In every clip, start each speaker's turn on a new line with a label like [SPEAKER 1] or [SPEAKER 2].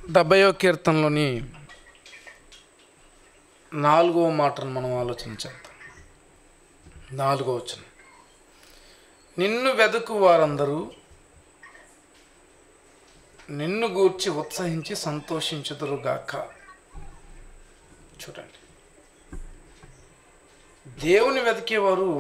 [SPEAKER 1] డెబ్బయో కీర్తనలోని నాలుగవ మాటను మనం ఆలోచన చేద్దాం నాలుగో వచనం నిన్ను వెదకు వారందరూ నిన్ను గూర్చి ఉత్సహించి సంతోషించుదురుగాక చూడండి దేవుని వెతికేవారు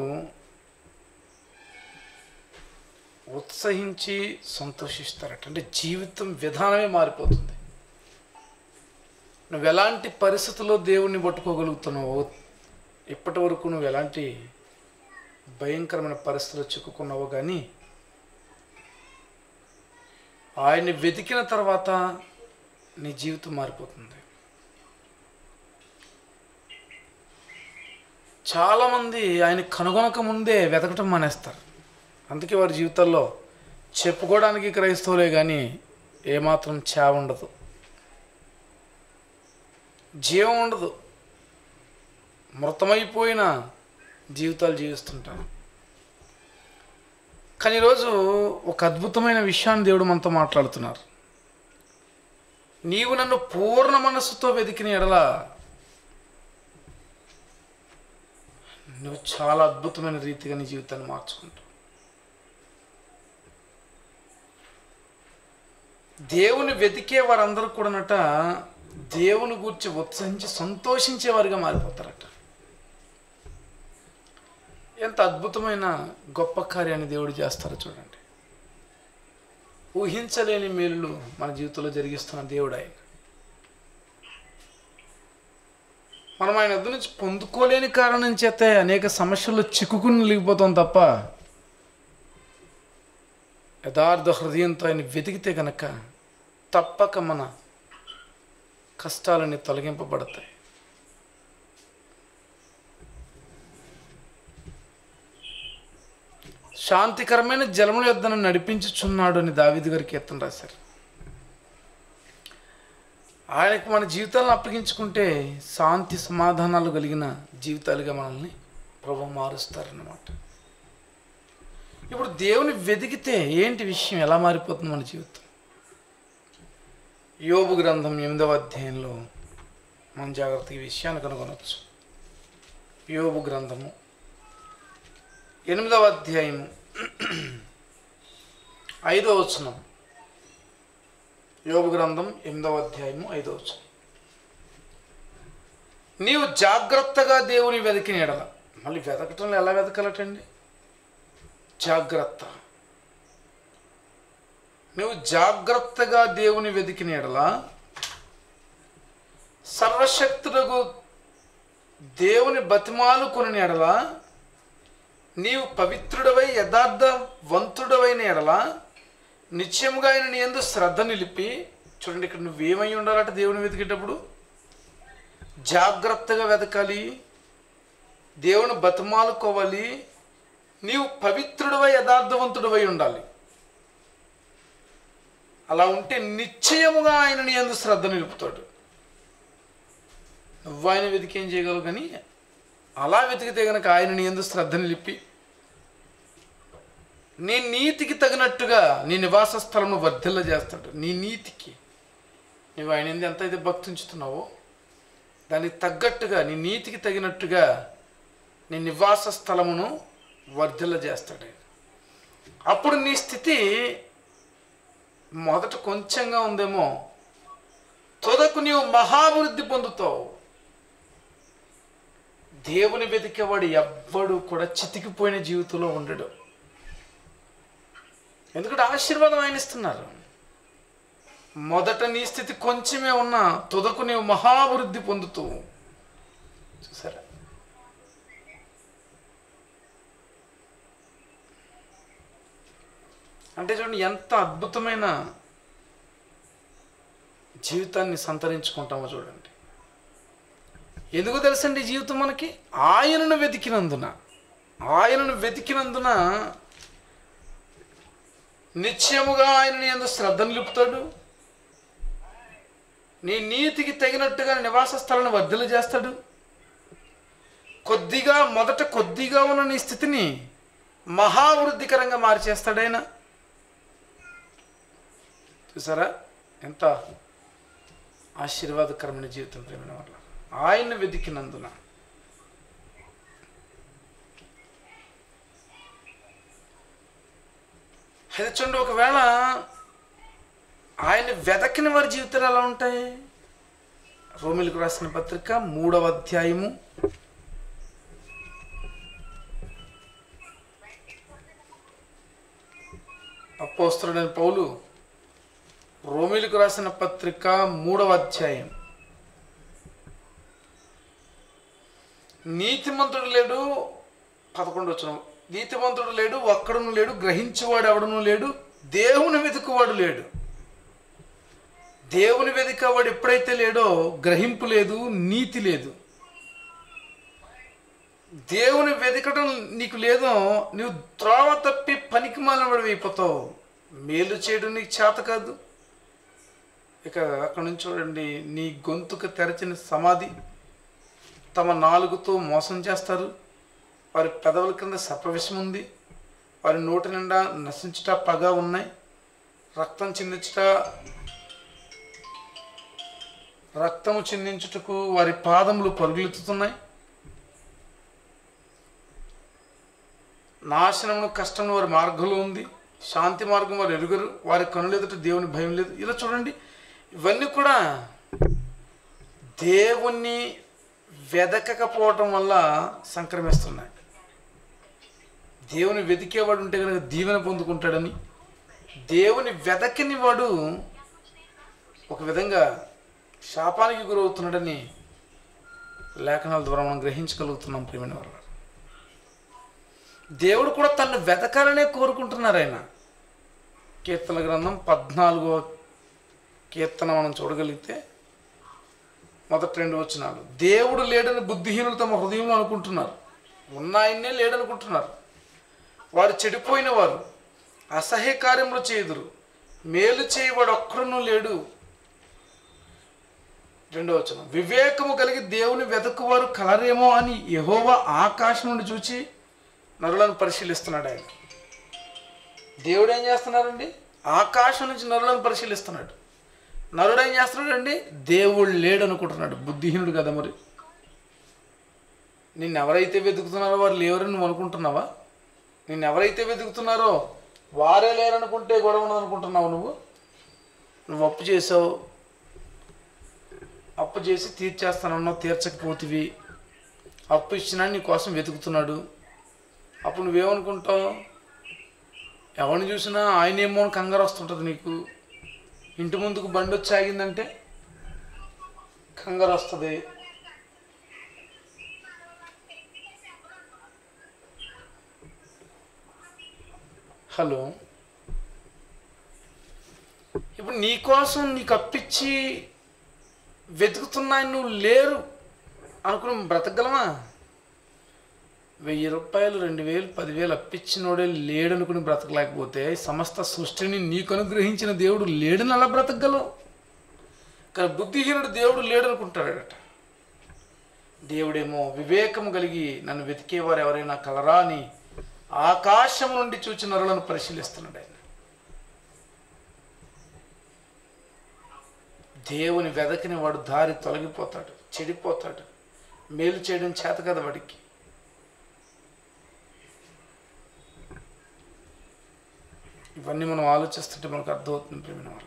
[SPEAKER 1] ఉత్సహించి సంతోషిస్తారట అంటే జీవితం విధానమే మారిపోతుంది నువ్వు ఎలాంటి పరిస్థితుల్లో దేవుణ్ణి పట్టుకోగలుగుతున్నావో ఇప్పటి వరకు నువ్వు ఎలాంటి భయంకరమైన పరిస్థితుల్లో చిక్కుకున్నావో కానీ ఆయన్ని వెతికిన తర్వాత నీ జీవితం మారిపోతుంది చాలామంది ఆయన కనుగొనక ముందే వెతకటం మానేస్తారు అందుకే వారి జీవితాల్లో చెప్పుకోవడానికి క్రైస్తవులే కానీ ఏమాత్రం చావ ఉండదు జీవం ఉండదు మృతమైపోయిన జీవితాలు జీవిస్తుంటారు కానీ ఈరోజు ఒక అద్భుతమైన విషయాన్ని దేవుడు మనతో మాట్లాడుతున్నారు నీవు నన్ను పూర్ణ మనస్సుతో వెతికిన ఎడల నువ్వు చాలా అద్భుతమైన రీతిగా నీ జీవితాన్ని మార్చుకుంటావు దేవుని వెతికే వారందరూ కూడానట దేవుని గురించి ఉత్సహించి సంతోషించేవారిగా మారిపోతారట ఎంత అద్భుతమైన గొప్ప కార్యాన్ని దేవుడు చేస్తారో చూడండి ఊహించలేని మేలులు మన జీవితంలో జరిగిస్తున్న దేవుడు ఆయన మనం ఆయన వద్ద నుంచి పొందుకోలేని కారణం చేతే అనేక సమస్యల్లో చిక్కుకుని లేకపోతాం తప్ప యథార్థ హృదయంతో ఆయన వెతికితే కనుక తప్పక మన కష్టాలని తొలగింపబడతాయి శాంతికరమైన జలముల యొద్దను నడిపించుచున్నాడు అని దావిది గారి కీర్తన రాశారు ఆయనకు మన జీవితాలను అప్పగించుకుంటే శాంతి సమాధానాలు కలిగిన జీవితాలుగా మనల్ని ప్రభు మారుస్తారన్నమాట ఇప్పుడు దేవుని వెతికితే ఏంటి విషయం ఎలా మారిపోతుంది మన జీవితం యోబు గ్రంథం ఎనిమిదవ అధ్యాయంలో మనం జాగ్రత్తగా ఈ విషయాన్ని కనుగొనవచ్చు యోబు గ్రంథము ఎనిమిదవ అధ్యాయము ఐదవ వచనం యోబు గ్రంథం ఎనిమిదవ అధ్యాయము ఐదవ వచనం నీవు జాగ్రత్తగా దేవుని వెతికిన ఎడల మళ్ళీ వెతకటంలో ఎలా వెతకాలటండి జాగ్రత్త నువ్వు జాగ్రత్తగా దేవుని వెతికిన ఎడల సర్వశక్తులకు దేవుని బతిమాలు కొని ఎడల నీవు పవిత్రుడవై యథార్థవంతుడవైన ఎడల నిత్యముగా ఆయన నీ ఎందు శ్రద్ధ నిలిపి చూడండి ఇక్కడ నువ్వేమై ఉండాలంటే దేవుని వెతికేటప్పుడు జాగ్రత్తగా వెతకాలి దేవుని బతిమాలుకోవాలి నీవు పవిత్రుడవై యథార్థవంతుడవై ఉండాలి అలా ఉంటే నిశ్చయముగా ఆయన నీ ఎందు శ్రద్ధ నిలుపుతాడు నువ్వు ఆయన వెతికి ఏం చేయగలవు కానీ అలా వెతికితే గనక ఆయన నీ ఎందు శ్రద్ధ నిలిపి నీ నీతికి తగినట్టుగా నీ నివాస స్థలము వర్ధిల్ల చేస్తాడు నీ నీతికి నువ్వు ఆయన ఎందు ఎంత అయితే భక్తి ఉంచుతున్నావో దానికి తగ్గట్టుగా నీ నీతికి తగినట్టుగా నీ నివాస స్థలమును వర్ధిల్ల చేస్తాడు ఆయన. అప్పుడు నీ స్థితి మొదట కొంచెంగా ఉందేమో తుదకు నీవు మహాభివృద్ధి పొందుతావు దేవుని వెతికేవాడు ఎవ్వడు కూడా చితికిపోయిన జీవితంలో ఉండడు ఎందుకంటే ఆశీర్వాదం ఆయన ఇస్తున్నారు మొదట నీ స్థితి కొంచెమే ఉన్నా తుదకు నీవు మహాభివృద్ధి పొందుతూ చూసారా అంటే చూడండి ఎంత అద్భుతమైన జీవితాన్ని సంతరించుకుంటామో చూడండి ఎందుకు తెలుసండి ఈ జీవితం మనకి ఆయనను వెతికినందున ఆయనను వెతికినందున నిత్యముగా ఆయనని ఎందు శ్రద్ధ నిలుపుతాడు నీ నీతికి తగినట్టుగా నివాస స్థలాన్ని వర్ధలు చేస్తాడు కొద్దిగా మొదట కొద్దిగా ఉన్న నీ స్థితిని మహావృద్ధికరంగా మార్చేస్తాడు ఆయన చూసారా ఎంత ఆశీర్వాదకరమైన జీవితం ప్రేమైన వల్ల ఆయన వెతికినందున అయితే చూడండి ఒకవేళ ఆయన వెదకిన వారి జీవితాలు ఎలా ఉంటాయి రోమిలకు రాసిన పత్రిక మూడవ అధ్యాయము అపోస్తుడైన పౌలు రోమిలకు రాసిన పత్రిక మూడవ అధ్యాయం నీతిమంతుడు లేడు పదకొండు వచ్చిన నీతిమంతుడు లేడు ఒక్కడును లేడు గ్రహించేవాడు ఎవడను లేడు దేవుని వెతుకువాడు లేడు దేవుని వెతికేవాడు ఎప్పుడైతే లేడో గ్రహింపు లేదు నీతి లేదు దేవుని వెతకడం నీకు లేదో నువ్వు త్రోవ తప్పి పనికి మాలబడి అయిపోతావు మేలు చేయడం నీకు చేత కాదు ఇక అక్కడ నుంచి చూడండి నీ గొంతుకు తెరచిన సమాధి తమ నాలుగుతో మోసం చేస్తారు వారి పెదవుల కింద సర్పవిషం ఉంది వారి నోటి నిండా నశించుట పగ ఉన్నాయి రక్తం చిందించుట రక్తము చిందించుటకు వారి పాదములు పరుగులెత్తుతున్నాయి నాశనమును కష్టమును వారి మార్గంలో ఉంది శాంతి మార్గం వారు ఎరుగరు వారి కనులు ఎదుట దేవుని భయం లేదు ఇలా చూడండి ఇవన్నీ కూడా దేవుణ్ణి వెదకకపోవటం వల్ల సంక్రమిస్తున్నాయి దేవుని వెతికేవాడు ఉంటే కనుక దీవెన పొందుకుంటాడని దేవుని వెదకని వాడు ఒక విధంగా శాపానికి గురవుతున్నాడని లేఖనాల ద్వారా మనం గ్రహించగలుగుతున్నాం ప్రియమైన వారు దేవుడు కూడా తను వెతకాలనే కోరుకుంటున్నారు ఆయన కీర్తన గ్రంథం పద్నాలుగో కీర్తన మనం చూడగలిగితే మొదటి రెండు వచనాలు దేవుడు లేడని బుద్ధిహీనులు తమ హృదయంలో అనుకుంటున్నారు ఉన్న ఆయన్నే లేడనుకుంటున్నారు వారు చెడిపోయిన వారు అసహ్య కార్యములు చేయుదురు మేలు చేయవాడు ఒక్కడునూ లేడు రెండో వచనం వివేకము కలిగి దేవుని వెతకువారు కలరేమో అని యెహోవా ఆకాశం నుండి చూచి నరులను పరిశీలిస్తున్నాడు ఆయన దేవుడు ఏం చేస్తున్నారండి ఆకాశం నుంచి నరులను పరిశీలిస్తున్నాడు నరుడు ఏం చేస్తున్నాడండి దేవుడు లేడు అనుకుంటున్నాడు బుద్ధిహీనుడు కదా మరి నిన్ను ఎవరైతే వెతుకుతున్నారో వారు లేవరని నువ్వు అనుకుంటున్నావా నిన్ను ఎవరైతే వెతుకుతున్నారో వారే లేరనుకుంటే గొడవ ఉన్నది అనుకుంటున్నావు నువ్వు నువ్వు అప్పు చేసావు అప్పు చేసి తీర్చేస్తానన్నావు తీర్చకపోతివి అప్పు ఇచ్చినా నీ కోసం వెతుకుతున్నాడు అప్పుడు నువ్వేమనుకుంటావు ఎవరిని చూసినా ఆయన ఏమో అని కంగారు వస్తుంటుంది నీకు ఇంటి ముందుకు బండి వచ్చి ఆగిందంటే కంగారు వస్తుంది హలో ఇప్పుడు నీ కోసం నీకు అప్పిచ్చి వెతుకుతున్నాయి నువ్వు లేరు అనుకుని బ్రతకగలమా వెయ్యి రూపాయలు రెండు వేలు పదివేలు అప్పించినోడే లేడనుకుని బ్రతకలేకపోతే సమస్త సృష్టిని నీకు అనుగ్రహించిన దేవుడు లేడని అలా బ్రతకగలవు కానీ బుద్ధిహీనుడు దేవుడు లేడనుకుంటాడట దేవుడేమో వివేకం కలిగి నన్ను వెతికేవారు ఎవరైనా కలరా అని ఆకాశం నుండి చూచి నరులను పరిశీలిస్తున్నాడు ఆయన దేవుని వెదకిన వాడు దారి తొలగిపోతాడు చెడిపోతాడు మేలు చేయడం చేత కదా వాడికి ఇవన్నీ మనం ఆలోచిస్తుంటే మనకు అర్థమవుతుంది ప్రేమిన వల్ల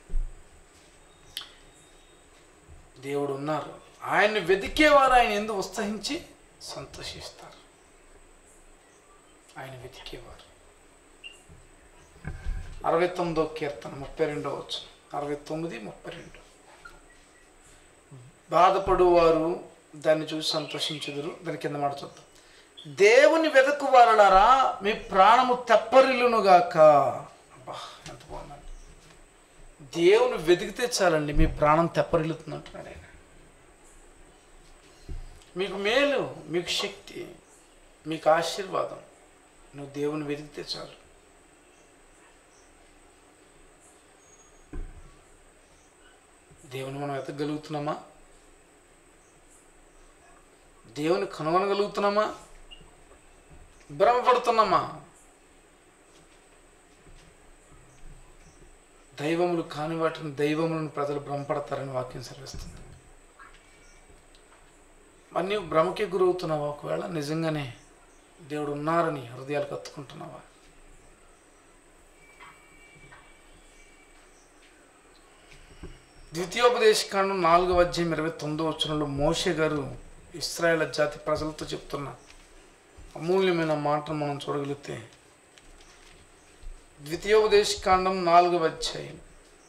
[SPEAKER 1] దేవుడు ఉన్నారు ఆయన్ని వెతికేవారు ఆయన ఎందుకు ఉత్సహించి సంతోషిస్తారు ఆయన వెతికేవారు అరవై తొమ్మిదో కీర్తన ముప్పై రెండో వచ్చు అరవై తొమ్మిది ముప్పై రెండు బాధపడువారు దాన్ని చూసి సంతోషించుదురు దాని కింద మాట చూద్దాం దేవుని వెతకు వారలారా మీ ప్రాణము తెప్పరిల్లునుగాక అబ్బా ఎంత బాగుందండి దేవుని వెతికితే చాలండి మీ ప్రాణం తెప్పరిల్లుతుంది అంటున్నాడు ఆయన మీకు మేలు మీకు శక్తి మీకు ఆశీర్వాదం నువ్వు దేవుని వెతికితే చాలు దేవుని మనం వెతకగలుగుతున్నామా దేవుని కనుగొనగలుగుతున్నామా భ్రమపడుతున్నామా దైవములు కాని వాటిని దైవములను ప్రజలు భ్రమపడతారని వాక్యం సెలవిస్తుంది మరి నీవు భ్రమకే గురవుతున్నావా ఒకవేళ నిజంగానే దేవుడు ఉన్నారని హృదయాలు కత్తుకుంటున్నావా ద్వితీయోపదేశ కాండం నాలుగవ అధ్యాయం ఇరవై తొమ్మిదో వచనంలో మోషే గారు ఇస్రాయేల్ జాతి ప్రజలతో చెప్తున్న అమూల్యమైన మాటను మనం చూడగలిగితే ద్వితీయోపదేశ కాండం నాలుగవ అధ్యాయం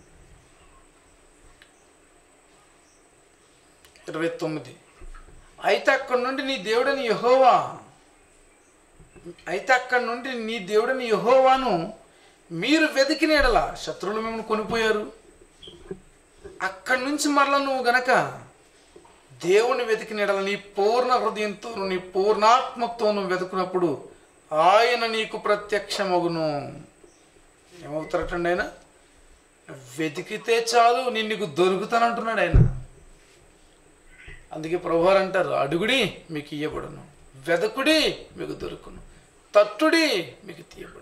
[SPEAKER 1] ఇరవై తొమ్మిది అయితే అక్కడి నుండి నీ దేవుడని యహోవా అయితే అక్కడి నుండి నీ దేవుడని యహోవాను మీరు వెతికిన ఎడల శత్రువులు మిమ్మల్ని కొనిపోయారు అక్కడి నుంచి మరలా నువ్వు గనక దేవుని వెతికిన ఎడల నీ పూర్ణ హృదయంతో నీ పూర్ణాత్మతో నువ్వు వెతుకున్నప్పుడు ఆయన నీకు ప్రత్యక్షమగును ఏమవుతారటండి ఆయన వెతికితే చాలు నేను నీకు దొరుకుతానంటున్నాడు ఆయన అందుకే ప్రభువారు అంటారు అడుగుడి మీకు ఇయ్యబడును వెదకుడి మీకు దొరుకును తట్టుడి మీకు తీయబడును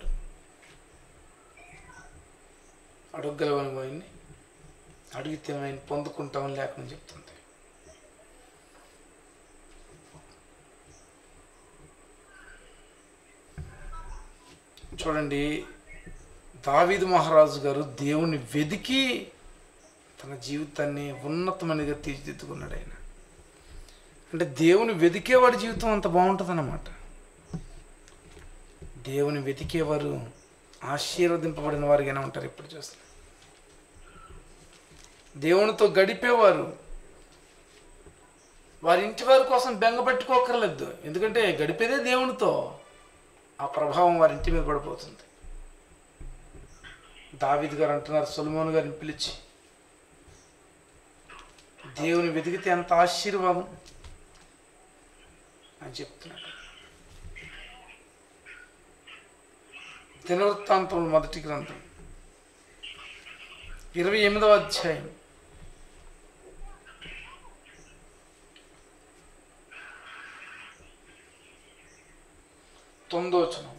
[SPEAKER 1] అడుగలవని పోయింది అడిగితే ఆయన పొందుకుంటామని లేకుండా చెప్తుంది చూడండి దావీదు మహారాజు గారు దేవుణ్ణి వెదికి తన జీవితాన్ని ఉన్నతమైనదిగా తీర్చిదిద్దుకున్నాడు ఆయన అంటే దేవుని వెతికేవాడి జీవితం అంత బాగుంటుంది అన్నమాట దేవుని వెతికేవారు ఆశీర్వదింపబడిన వారిగానే ఉంటారు ఇప్పుడు చూస్తే దేవునితో గడిపేవారు వారి ఇంటి వారి కోసం బెంగ పెట్టుకోకర్లేదు ఎందుకంటే గడిపేదే దేవునితో ఆ ప్రభావం వారి ఇంటి మీద పడిపోతుంది దావీద్ గారు అంటున్నారు సొలమోన్ గారిని పిలిచి దేవుని వెతికితే ఎంత ఆశీర్వాదం అని చెప్తున్నాడు దినవృత్తాంతం మొదటి గ్రంథం ఇరవై ఎనిమిదవ అధ్యాయం తొమ్మిదో వచనం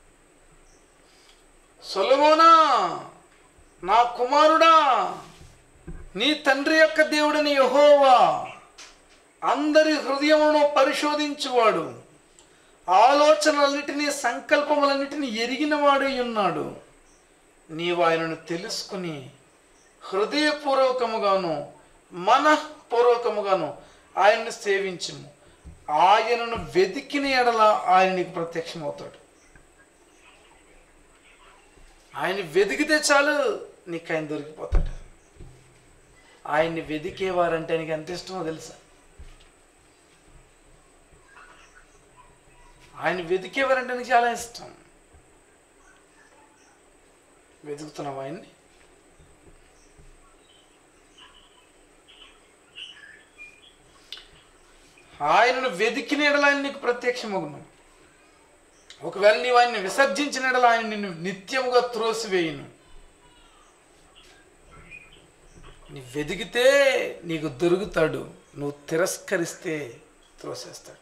[SPEAKER 1] సొలమోనా నా కుమారుడా నీ తండ్రి యొక్క దేవుడని యహోవా అందరి హృదయమును పరిశోధించువాడు ఆలోచనలన్నిటినీ సంకల్పములన్నిటినీ ఎరిగినవాడై ఉన్నాడు నీవు ఆయనను తెలుసుకుని హృదయపూర్వకముగాను మనఃపూర్వకముగాను ఆయనను సేవించుము ఆయనను వెతికిన ఎడల ఆయన నీకు ప్రత్యక్షమవుతాడు ఆయన వెతికితే చాలు నీకు ఆయన దొరికిపోతాడు ఆయన్ని వెతికేవారంటే నీకు ఎంత ఇష్టమో తెలుసా ఆయన వెతికేవారంటే నీకు చాలా ఇష్టం వెతుకుతున్నావు ఆయన్ని ఆయనను వెతికిన ఎడల ఆయన నీకు ప్రత్యక్షమగును ఒకవేళ నీవు ఆయన్ని విసర్జించిన ఎడల ఆయన నిన్ను నిత్యముగా త్రోసివేయును నీ వెతికితే నీకు దొరుకుతాడు నువ్వు తిరస్కరిస్తే త్రోసేస్తాడు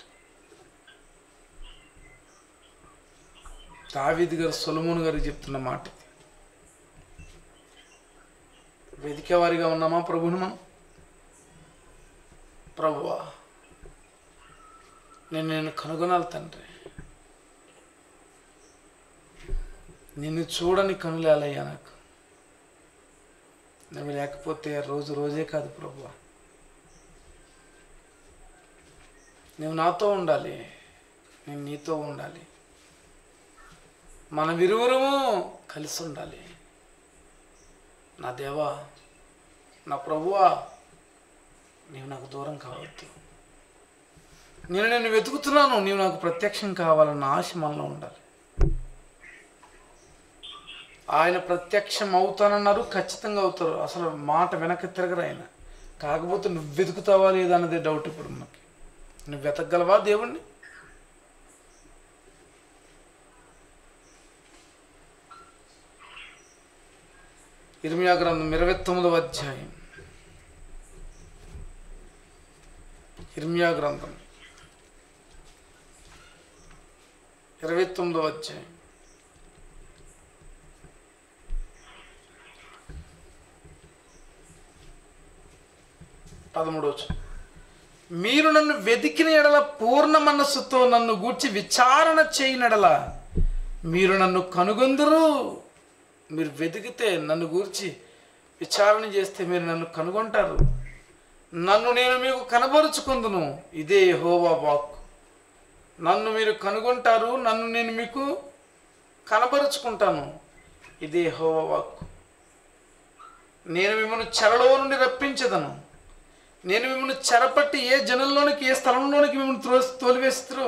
[SPEAKER 1] దావీద్ గారు సొలమోన్ గారు చెప్తున్న మాట ఇది. వెతికేవారిగా ఉన్నామా ప్రభుని మనం ప్రభువా నేను నేను కనుగొనాలి తండ్రి నిన్ను చూడని కనులేలయ్యా నాకు నువ్వు లేకపోతే రోజు రోజే కాదు ప్రభు నువ్వు నాతో ఉండాలి నేను నీతో ఉండాలి మన విరువురము కలిసి ఉండాలి నా దేవా నా ప్రభువా నీవు నాకు దూరం కావద్దు నేను నేను వెతుకుతున్నాను నీవు నాకు ప్రత్యక్షం కావాలన్న ఆశ మనలో ఉండాలి ఆయన ప్రత్యక్షం అవుతానన్నారు ఖచ్చితంగా అవుతారు అసలు మాట వెనక్కి తిరగరు ఆయన కాకపోతే నువ్వు వెతుకుతావా లేదా అన్నదే డౌట్ ఇప్పుడు మనకి నువ్వు వెతకగలవా దేవుణ్ణి ఇర్మియా గ్రంథం ఇరవై తొమ్మిదవ అధ్యాయం ఇర్మియా గ్రంథం ఇరవై తొమ్మిదవ అధ్యాయం పదమూడవచ్చు మీరు నన్ను వెతికిన ఎడల పూర్ణ మనస్సుతో నన్ను గూర్చి విచారణ చేయనడల మీరు నన్ను కనుగొందురు మీరు వెతికితే నన్ను గూర్చి విచారణ చేస్తే మీరు నన్ను కనుగొంటారు నన్ను నేను మీకు కనబరుచుకుందును ఇదే యెహోవా వాక్ నన్ను మీరు కనుగొంటారు నన్ను నేను మీకు కనబరుచుకుంటాను ఇదే యెహోవా వాక్ నేను మిమ్మల్ని చెరలో నుండి రప్పించదను నేను మిమ్మల్ని చెరపట్టి ఏ జనంలోనికి ఏ స్థలంలోనికి మిమ్మల్ని త్రో తోలివేస్తారో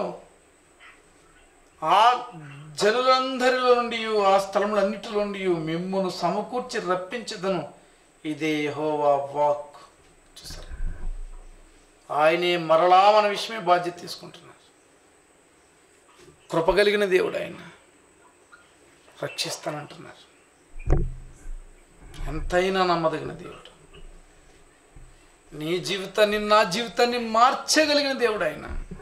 [SPEAKER 1] ఆ జనులందరిలో నుండి ఆ స్థలములన్నిటిలో నుండి మిమ్మల్ని సమకూర్చి రప్పించదను ఇదే యెహోవా వాక్ చూసారు ఆయనే మరలా మన విషయమే బాధ్యత తీసుకుంటున్నారు కృప కలిగిన దేవుడు ఆయన రక్షిస్తానంటున్నారు ఎంతైనా నమ్మదగిన దేవుడు నీ జీవితాన్ని నా జీవితాన్ని మార్చగలిగిన దేవుడు ఆయన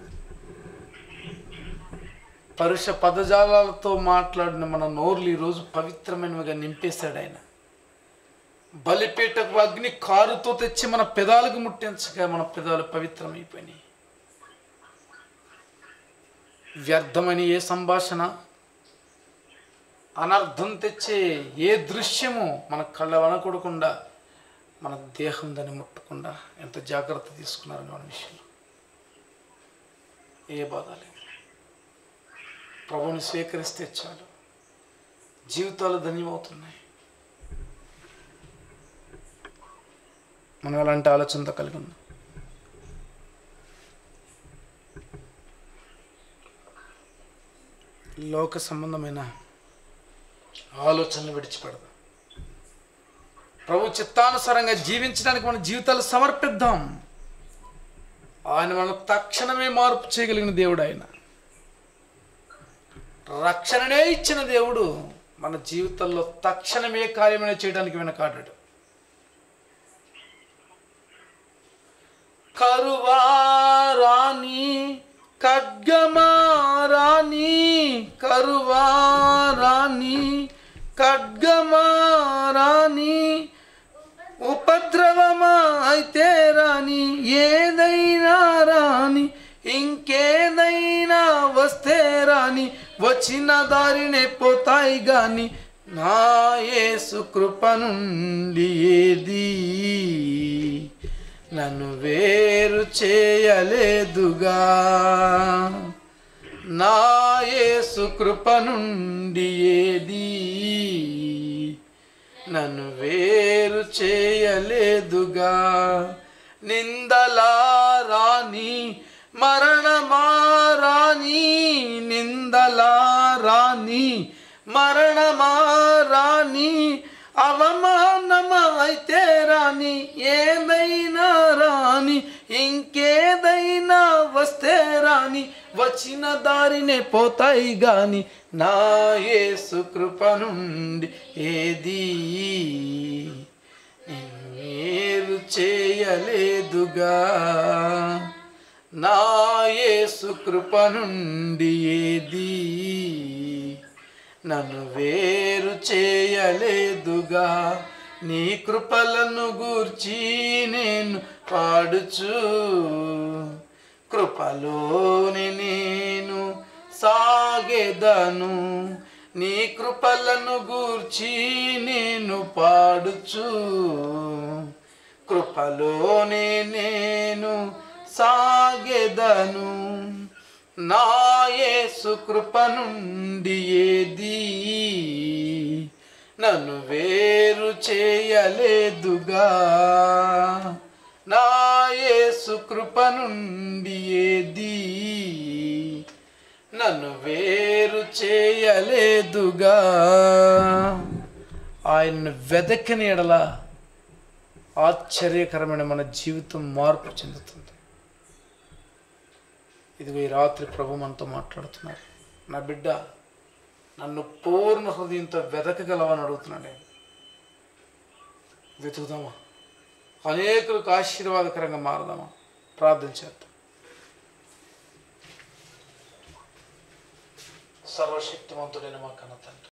[SPEAKER 1] పరుష పదజాలాలతో మాట్లాడిన మన నోర్లు ఈరోజు పవిత్రమైనవిగా నింపేశాడు ఆయన బలిపీటకు అగ్ని కారుతో తెచ్చి మన పెదాలకు ముట్టించగా మన పెదాలు పవిత్రమైపోయినాయి వ్యర్థమైన ఏ సంభాషణ అనర్థం తెచ్చే ఏ దృశ్యము మన కళ్ళ వనకూడకుండా మన దేహం దాన్ని ముట్టకుండా ఎంత జాగ్రత్త తీసుకున్నారని మన విషయంలో ఏ బాధ లేదు ప్రభుని స్వీకరిస్తే చాలు జీవితాలు ధన్యమవుతున్నాయి మనం ఎలాంటి ఆలోచనతో కలిగి ఉన్నాం లోక సంబంధమైన ఆలోచనలు విడిచిపెడదాం ప్రభు చిత్తానుసారంగా జీవించడానికి మన జీవితాలు సమర్పిద్దాం ఆయన మనం తక్షణమే మార్పు చేయగలిగిన దేవుడు ఆయన రక్షణనే ఇచ్చిన దేవుడు మన జీవితంలో తక్షణమే కార్యమైన చేయడానికి వెనకాడాడు కరువారాని ఖడ్గమారాని కరువారాని ఖడ్గమారాని ఉపద్రవమా అయితే రాని ఏదైనా రాని ఇంకేదైనా వస్తే రాని వచ్చిన దారినే పోతాయి గాని నా యేసు కృప నుండి ఏది నన్ను వేరు చేయలేదుగా నా యేసు కృప నుండి ఏది నన్ను వేరు చేయలేదుగా నిందలా రాని మరణమారాని నిందలా రాని మరణమారాని అవమానమా అయితే రాని ఏదైనా రాని ఇంకేదైనా వస్తే రాని వచ్చిన దారినే పోతాయి గాని నా యేసు కృప నుండి ఏది నిన్ను వేరు చేయలేదుగా నా యేసు కృప నుండి ఏది నన్ను వేరు చేయలేదుగా నీ కృపలను గూర్చి నేను పాడుచు కృపలోని నేను సాగెదను నీ కృపలను గూర్చి నేను పాడుచు కృపలోనే నేను సాగెదను నా యేసు కృప నుండి ఏది నన్ను వేరు చేయలేదుగా నా యేసు కృప నుండి ఏది నన్ను వేరు చేయలేదుగా ఆయన వెదకని ఎడల ఆశ్చర్యకరమైన మన జీవితం మార్పు చెందుతుంది ఇదిగో ఈ రాత్రి ప్రభు మనతో మాట్లాడుతున్నారు నా బిడ్డ నన్ను పూర్ణ హృదయంతో వెతకగలవని అడుగుతున్నాడు ఆయన. వెతుకుదామా అనేకులకు ఆశీర్వాదకరంగా మారదామా ప్రార్థన చేద్దాం సర్వశక్తిమంతుడైన మా కన్న తండ్రి